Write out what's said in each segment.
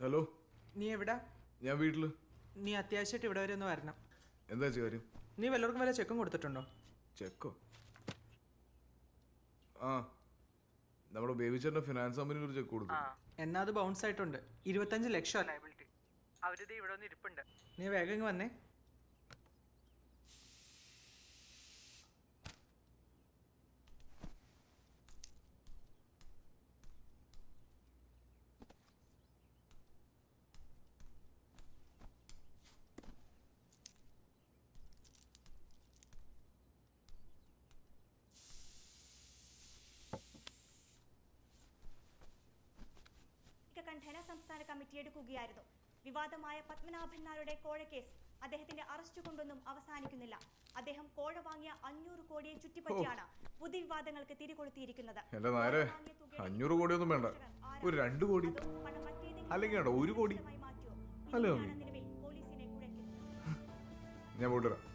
Hello നീ എവിടാ ഞാൻ വീട്ടില് നീ അത്യാവശ്യമായിട്ട് ഇവിടെ വരെ ഒന്ന് വരണം എന്താ ചേച്ചി കാര്യം നീ വല്ലവർക്കും വല്ല ചെക്കും കൊടുത്തിട്ടുണ്ടോ ചെക്കോ ആ നമ്മുടെ ബേബിച്ചേട്ടൻ്റെ ഫിനാൻസ് കമ്പനിയിൽ ഒരു ചെക്ക് കൊടുത്തു എന്നാ അത് ബൗൺസ് ആയിട്ടുണ്ട് ഇരുപത്തഞ്ച് ലക്ഷം ലൈബിലിറ്റി അവരിത് ഇവിടെ ഒന്ന് ഇരിപ്പുണ്ട് നീ വേഗം ഇങ്ങ് വന്നേ ക ധനസംസ്ഥാന കമ്മിറ്റി എടുക്കുകയായിരുന്നു വിവാദമായ പത്മനാഭൻ നായരുടെ കോഴ കേസ് അദ്ദേഹത്തിന്റെ അറസ്റ്റ് കൊണ്ടൊന്നും അവസാനിക്കുന്നില്ല അദ്ദേഹം കോഴ വാങ്ങിയ അഞ്ഞൂറ് കോടിയെ ചുറ്റിപ്പറ്റിയാണ് പുതിയ വിവാദങ്ങൾക്ക് തിരികൊളുത്തിയിരിക്കുന്നത് എൻ്റെ നേരെ അഞ്ഞൂറ് കോടിയൊന്നും വേണ്ട ഒരു രണ്ട് കോടി അതോ പണം മറ്റേതെങ്കിലും അല്ലെങ്കിൽ വേണ്ട ഒരു കോടി വിഹിതമായി മാറ്റുമോ? അല്ല, ഇതിനെയാണ് മമ്മി. നിലവിൽ പോലീസിനെ കുഴയ്ക്കുന്നത് ഞാൻ പോയിട്ട് വരാം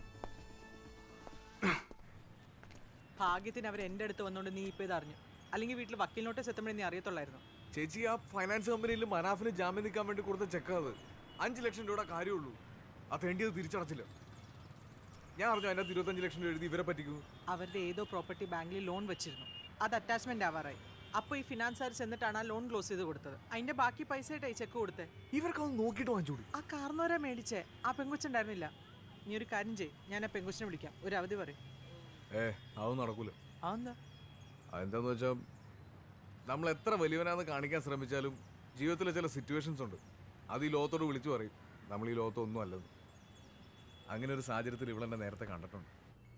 ഭാഗ്യത്തിന് അവർ എൻ്റെ അടുത്ത് വന്നുകൊണ്ട് നീ ഇപ്പോൾ ഇത് അറിഞ്ഞു അല്ലെങ്കിൽ വീട്ടിൽ വക്കീൽ നോട്ടീസ് എത്തുമ്പോഴേ നീ അറിയത്തുള്ളായിരുന്നു ചേച്ചി ആ ഫൈനാൻസ് കമ്പനിയിൽ മനാഫിന് ജാമ്യം നിൽക്കാൻ വേണ്ടി കൊടുത്ത ചെക്കാ അത് അഞ്ച് ലക്ഷം രൂപയുടെ കാര്യമുള്ളൂ ആ തേണ്ടിയത് തിരിച്ചടച്ചില്ല ഞാൻ അറിഞ്ഞു അതിനകത്ത് ഇരുപത്തഞ്ച് ലക്ഷം രൂപ എഴുതി ഇവരെ പറ്റിക്കുന്നു അവരുടെ ഏതോ പ്രോപ്പർട്ടി ബാങ്കിൽ ലോൺ വെച്ചിരുന്നു അത് അറ്റാച്ച്മെന്റ് ആവാറായി അപ്പോൾ ഈ ഫിനാൻസുകാർ ചെന്നിട്ടാണ് ആ ലോൺ ക്ലോസ് ചെയ്ത് കൊടുത്തത് അതിന്റെ ബാക്കി പൈസ ആയിട്ടായി ചെക്ക് കൊടുത്തേ ഇവർക്ക് അത് നോക്കിയിട്ട് വാങ്ങിച്ചോടി ആ കാർന്നോരെ മേടിച്ചേ ആ പെങ്കൊച്ചുണ്ടായിരുന്നില്ല നീ ഒരു കാര്യം ചെയ്യ് ഞാൻ ആ പെങ്കൊച്ചിനെ വിളിക്കാം ഒരു അവധി പറയും ഏ അതൊന്നും നടക്കൂല അതെന്താ അതെന്താന്ന് വെച്ചാൽ നമ്മൾ എത്ര വലിയവനാന്ന് കാണിക്കാൻ ശ്രമിച്ചാലും ജീവിതത്തിലെ ചില സിറ്റുവേഷൻസ് ഉണ്ട് അത് ഈ ലോകത്തോട് വിളിച്ചു പറയും നമ്മൾ ഈ ലോകത്ത് ഒന്നും അല്ലെന്ന് അങ്ങനെ ഒരു സാഹചര്യത്തിൽ ഇവളെന്നെ നേരത്തെ കണ്ടിട്ടുണ്ട്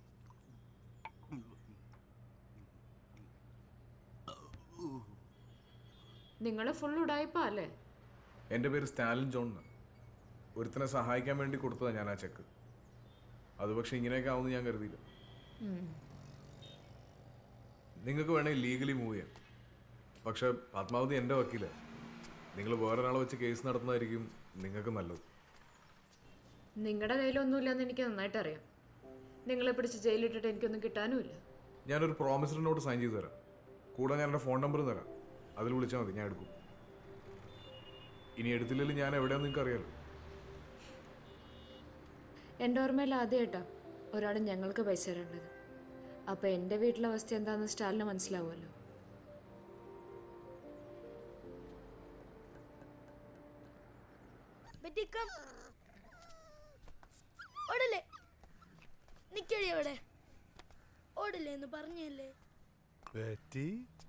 നിങ്ങൾ ഫുൾ ഉടായ്പാ അല്ലേ എൻ്റെ പേര് സ്റ്റാലിൻ ജോൺ എന്നാണ് ഒരുത്തനെ സഹായിക്കാൻ വേണ്ടി കൊടുത്തതാണ് ഞാൻ ആ ചെക്ക് അത് പക്ഷെ ഇങ്ങനെയൊക്കെ ആവുമെന്ന് ഞാൻ കരുതിയില്ല നിങ്ങൾക്ക് വേണമെങ്കിൽ ലീഗലി മൂവ് ചെയ്യാം പക്ഷെ പത്മാവതി എൻ്റെ വക്കീല നിങ്ങൾ വേറൊരാളെ വെച്ച് കേസ് നടത്തുന്നതായിരിക്കും നിങ്ങൾക്ക് നല്ലത് നിങ്ങളുടെ കയ്യിലൊന്നുമില്ലെന്ന് എനിക്ക് നന്നായിട്ട് അറിയാം നിങ്ങളെ പിടിച്ച് ജയിലിട്ടിട്ട് എനിക്കൊന്നും കിട്ടാനുമില്ല ഞാനൊരു പ്രോമിസറി നോട്ട് സൈൻ ചെയ്ത് തരാം കൂടെ ഞാൻ എൻ്റെ ഫോൺ നമ്പർ തരാം അതിൽ വിളിച്ചാൽ മതി ഞാൻ എടുക്കും ഇനി എടുത്തില്ലെങ്കിൽ ഞാൻ എവിടെയാണെന്ന് നിങ്ങൾക്ക് അറിയാലോ എൻ്റെ ഓർമ്മയിൽ ആദ്യമായിട്ടാ ഒരാൾ ഞങ്ങൾക്ക് പൈസ തരേണ്ടത് അപ്പോൾ എൻ്റെ വീട്ടിലെ അവസ്ഥ എന്താണെന്ന് സ്റ്റാലിന് മനസ്സിലാവുമല്ലോ ബെറ്റിക്കം ഓടല്ലേ നിക്കടി അവിടെ ഓടില്ലേ എന്ന് പറഞ്ഞല്ലേ ബെറ്റി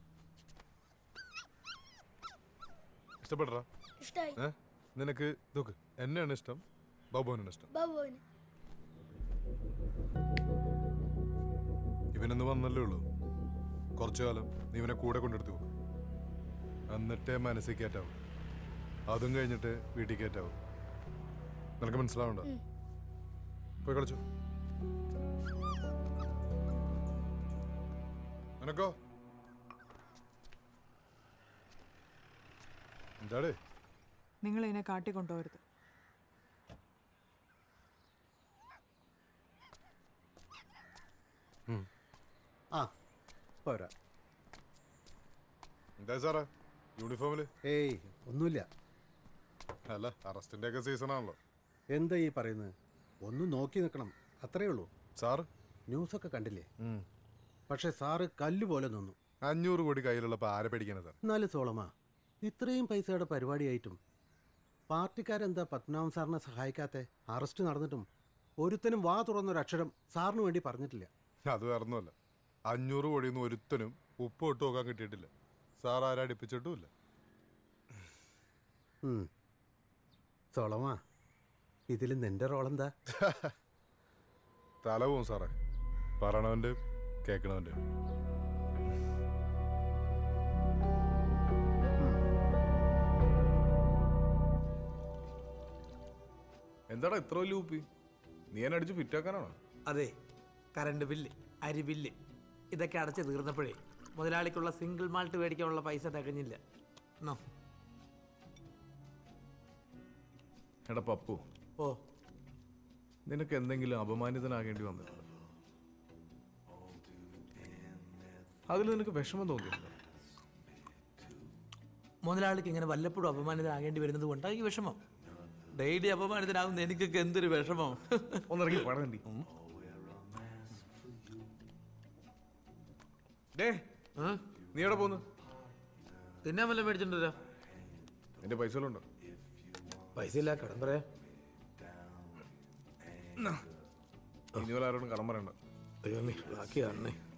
ഇഷ്ടപ്പെടറാ ഇഷ്ടായി ഏ നിനക്ക് നോക്ക് എന്നെയാണ് ഇഷ്ടം ബാബുവിനാണ് ഇഷ്ടം ബാബുവിന് ഇവനൊന്ന് വന്നല്ലേ ഉള്ളൂ കുറച്ചു കാലം നീ ഇവനെ കൂടെ കൊണ്ടെടുത്തു പോകും എന്നിട്ടേ മനസ്സിൽ കയറ്റാവും അതും കഴിഞ്ഞിട്ട് വീട്ടിൽ കയറ്റാവും നിനക്ക് മനസ്സിലാവണ്ട പോയി കളിച്ചു നിനക്കോ എന്താടേ നിങ്ങൾ ഇതിനെ കാട്ടിക്കൊണ്ടുപോകരുത് ആ പോരാ എന്താ സാറേ യൂണിഫോമില് ഏയ് ഒന്നുമില്ല അല്ല അറസ്റ്റിന്റെ ഒക്കെ സീസൺ ആണല്ലോ എന്താ ഈ പറയുന്നത് ഒന്ന് നോക്കി നിൽക്കണം അത്രേ ഉള്ളൂ സാറ് ന്യൂസൊക്കെ കണ്ടില്ലേ പക്ഷെ സാറ് കല്ല് പോലെ നിന്നു അഞ്ഞൂറ് കോടി കയ്യിലുള്ളപ്പോൾ ആരെ പേടിക്കാനാ സാർ എന്നാലും സോളമാ ഇത്രയും പൈസയുടെ പരിപാടിയായിട്ടും പാർട്ടിക്കാരെന്താ പത്മനാഭൻ സാറിനെ സഹായിക്കാത്തെ അറസ്റ്റ് നടന്നിട്ടും ഒരുത്തനും വാ തുറന്നൊരക്ഷരം സാറിന് വേണ്ടി പറഞ്ഞിട്ടില്ല അത് വേറൊന്നുമല്ല അഞ്ഞൂറ് കോടിയൊന്നും ഒരുത്തനും ഉപ്പ് ഇട്ട് നോക്കാൻ കിട്ടിയിട്ടില്ല സാർ ആരും അടുപ്പിച്ചിട്ടുമില്ല ഉം. സോളമാ ഇതിൽ നിന്റെ റോളെന്താ തല പോവും സാറേ പറയണവൻ്റെ കേൾക്കണവൻ്റെ എന്താടാ ഇത്ര വലിയ ഊപ്പി നീ എന്നെ അടിച്ച് ഫിറ്റാക്കാനാണോ അതെ കറണ്ട് ബില്ല് അരി ബില്ല് ഇതൊക്കെ അടച്ച് തീർന്നപ്പോഴേ മുതലാളിക്കുള്ള സിംഗിൾ മാൾട്ട് മേടിക്കാനുള്ള പൈസ തികഞ്ഞില്ല നോ എടാ പപ്പു ഓ നിനക്ക് എന്തെങ്കിലും അപമാനിതനാകേണ്ടി വന്നിട്ടുണ്ടോ അതിൽ നിനക്ക് വിഷമം തോന്നിയിട്ടുണ്ടോ മുതലാളിക്ക് ഇങ്ങനെ വല്ലപ്പോഴും അപമാനിതനാകേണ്ടി വരുന്നത് കൊണ്ടാണ് ഈ വിഷമം ഡെയിലി അപമാനിതനാകുന്ന എനിക്കൊക്കെ എന്തൊരു വിഷമം ഒന്നിറങ്ങി പടണ്ടി ഡേ ഉം? നീ എവിടെ പോന്നു തിന്നാൻ വല്ല മേടിച്ചിട്ടുണ്ടല്ലോ നിന്റെ പൈസ വല്ലതും ഉണ്ടോ പൈസ ഇല്ല കടം പറയാ ഇനി പോലെ ആരോടും കടം പറയണ്ട ദൈവമേ ബാക്കി കാണണേ